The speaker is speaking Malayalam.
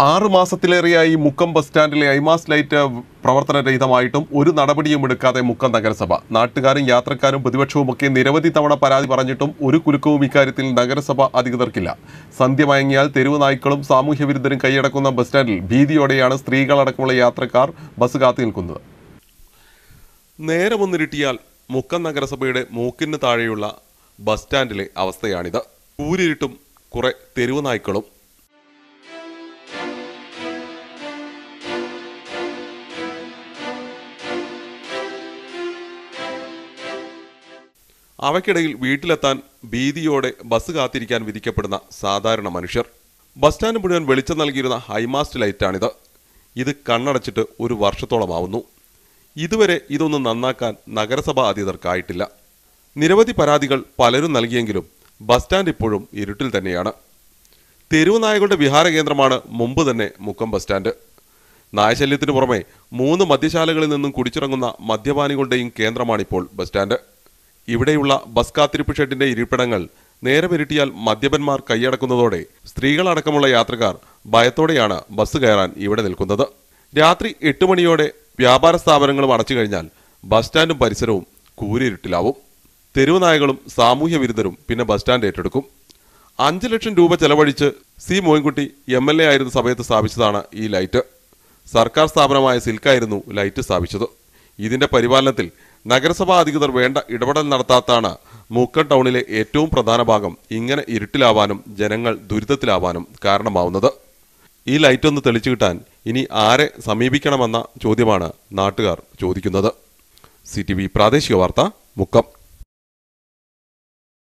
ആറ് മാസത്തിലേറെയായി മുക്കം ബസ് സ്റ്റാൻഡിലെ ഐമാസ് ലൈറ്റ് പ്രവർത്തനരഹിതമായിട്ടും ഒരു നടപടിയും എടുക്കാതെ മുക്കം നഗരസഭ നാട്ടുകാരും യാത്രക്കാരും പ്രതിപക്ഷവുമൊക്കെ നിരവധി തവണ പരാതി പറഞ്ഞിട്ടും ഒരു കുലുക്കവും ഇക്കാര്യത്തിൽ നഗരസഭ അധികൃതർക്കില്ല സന്ധ്യ മയങ്ങിയാൽ തെരുവ് നായ്ക്കളും സാമൂഹ്യ വിരുദ്ധരും കൈയടക്കുന്ന ബസ് സ്റ്റാൻഡിൽ ഭീതിയോടെയാണ് സ്ത്രീകളടക്കമുള്ള യാത്രക്കാർ ബസ് കാത്തു നിൽക്കുന്നത് നേരമൊന്നിരുട്ടിയാൽ മുക്കം നഗരസഭയുടെ മൂക്കിന് താഴെയുള്ള ബസ് സ്റ്റാൻഡിലെ അവസ്ഥയാണിത് കൂരിരുട്ടും കുറെ തെരുവ് നായ്ക്കളും അവയ്ക്കിടയിൽ വീട്ടിലെത്താൻ ഭീതിയോടെ ബസ് കാത്തിരിക്കാൻ വിധിക്കപ്പെടുന്ന സാധാരണ മനുഷ്യർ ബസ് സ്റ്റാൻഡ് മുഴുവൻ വെളിച്ചം നൽകിയിരുന്ന ഹൈമാസ്റ്റ് ലൈറ്റാണിത് ഇത് കണ്ണടച്ചിട്ട് ഒരു വർഷത്തോളമാവുന്നു ഇതുവരെ ഇതൊന്ന് നന്നാക്കാൻ നഗരസഭ അധികൃതർക്കായിട്ടില്ല നിരവധി പരാതികൾ പലരും നൽകിയെങ്കിലും ബസ് സ്റ്റാൻഡ് ഇപ്പോഴും ഇരുട്ടിൽ തന്നെയാണ് തെരുവ് നായകളുടെ വിഹാര കേന്ദ്രമാണ് മുമ്പ് തന്നെ മുക്കം ബസ് സ്റ്റാൻഡ് നായശല്യത്തിന് പുറമെ മൂന്ന് മദ്യശാലകളിൽ നിന്നും കുടിച്ചിറങ്ങുന്ന മദ്യപാനികളുടെയും കേന്ദ്രമാണിപ്പോൾ ബസ് സ്റ്റാൻഡ് ഇവിടെയുള്ള ബസ് കാത്തിരിപ്പ് ഷെഡിന്റെ ഇരിപ്പിടങ്ങൾ നേരെ വിരട്ടിയാൽ മദ്യപന്മാർ കൈയടക്കുന്നതോടെ സ്ത്രീകളടക്കമുള്ള യാത്രക്കാർ ഭയത്തോടെയാണ് ബസ് കയറാൻ ഇവിടെ നിൽക്കുന്നത് രാത്രി എട്ട് മണിയോടെ വ്യാപാര സ്ഥാപനങ്ങളും അടച്ചു കഴിഞ്ഞാൽ ബസ് സ്റ്റാൻഡും പരിസരവും കൂരിരുട്ടിലാവും തെരുവ് നായകളും സാമൂഹ്യ വിരുദ്ധരും പിന്നെ ബസ് സ്റ്റാൻഡ് ഏറ്റെടുക്കും അഞ്ച് ലക്ഷം രൂപ ചെലവഴിച്ച് C Moyinkutty M L A ആയിരുന്ന സമയത്ത് സ്ഥാപിച്ചതാണ് ഈ ലൈറ്റ് സർക്കാർ സ്ഥാപനമായ സിൽക്കായിരുന്നു ലൈറ്റ് സ്ഥാപിച്ചത് ഇതിന്റെ പരിപാലനത്തിൽ നഗരസഭാ അധികൃതർ വേണ്ട ഇടപെടൽ നടത്താത്താണ് മൂക്കൻ ടൗണിലെ ഏറ്റവും പ്രധാന ഭാഗം ഇങ്ങനെ ഇരുട്ടിലാവാനും ജനങ്ങൾ ദുരിതത്തിലാവാനും കാരണമാവുന്നത് ഈ ലൈറ്റ് ഒന്ന് തെളിച്ചു കിട്ടാൻ ഇനി ആരെ സമീപിക്കണമെന്ന ചോദ്യമാണ് നാട്ടുകാർ ചോദിക്കുന്നത് സി ടി വി പ്രാദേശിക വാർത്ത മുക്കം